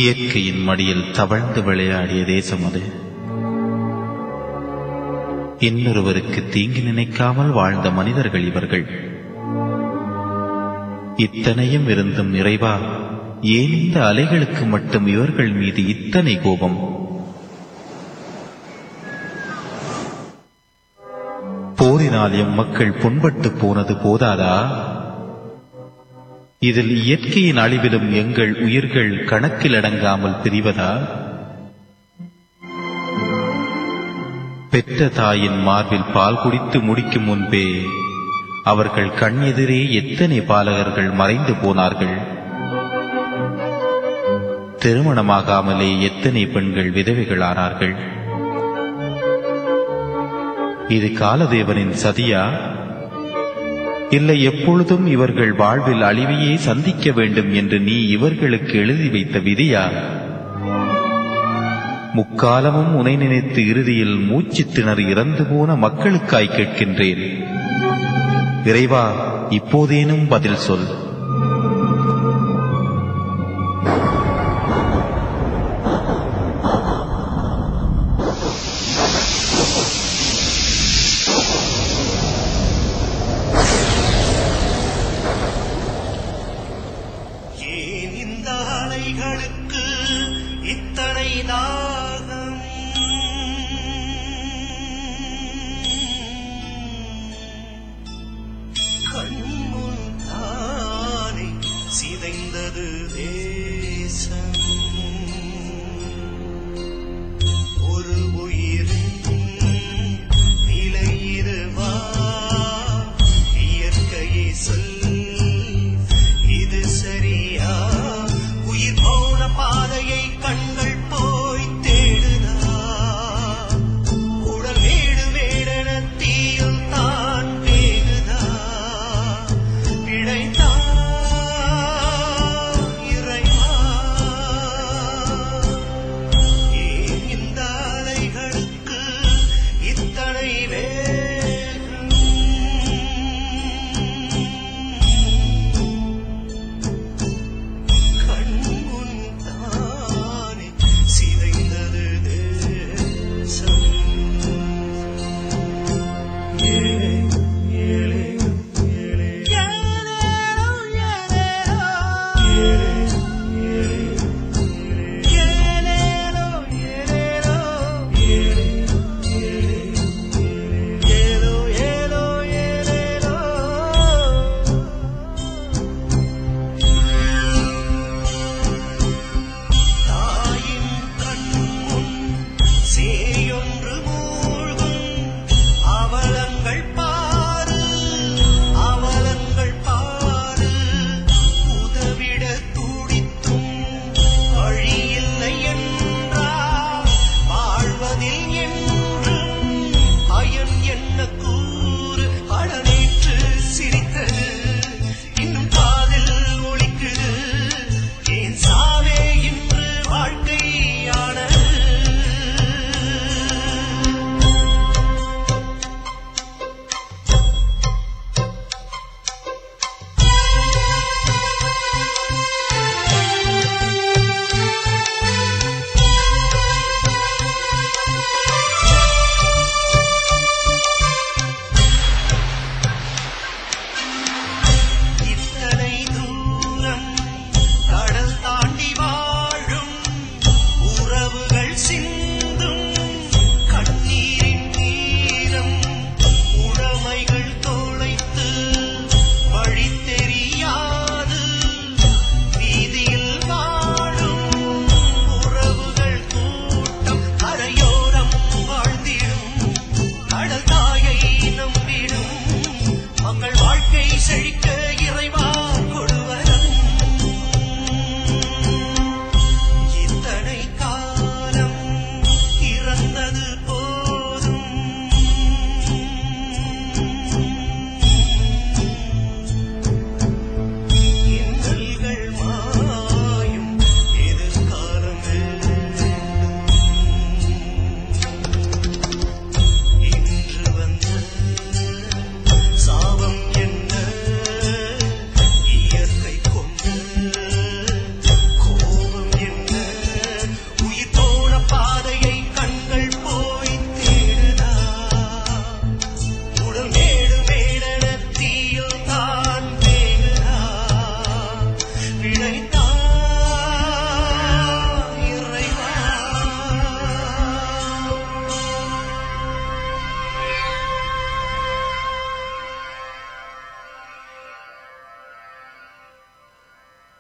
இயற்கையின் மடியில் தவழ்ந்து விளையாடிய தேசம் அது இன்னொருவருக்கு தீங்கு நினைக்காமல் வாழ்ந்த மனிதர்கள் இவர்கள் இத்தனையும் இருந்தும் நிறைவா ஏன் இந்த அலைகளுக்கு மட்டும் இவர்கள் மீது இத்தனை கோபம் போரினால் எம் மக்கள் புண்பட்டு போனது போதாதா இதில் இயற்கையின் அழிவிலும் எங்கள் உயிர்கள் கணக்கில் அடங்காமல் பிரிவதா பெற்ற தாயின் மார்பில் பால் குடித்து முடிக்கும் முன்பே அவர்கள் கண் எதிரே எத்தனை பாலகர்கள் மறைந்து போனார்கள் திருமணமாகாமலே எத்தனை பெண்கள் விதவைகளானார்கள் இது காலதேவனின் சதியா இல்லை எப்பொழுதும் இவர்கள் வாழ்வில் அழிவையே சந்திக்க வேண்டும் என்று நீ இவர்களுக்கு எழுதி வைத்த விதியா முக்காலமும் உனை நினைத்து இறுதியில் மூச்சு திணறி இறந்து போன மக்களுக்காய் கேட்கின்றேன் இறைவா இப்போதேனும் பதில் சொல் ஏன் இந்த அலைகளுக்கு இத்தனை தாகம் கண்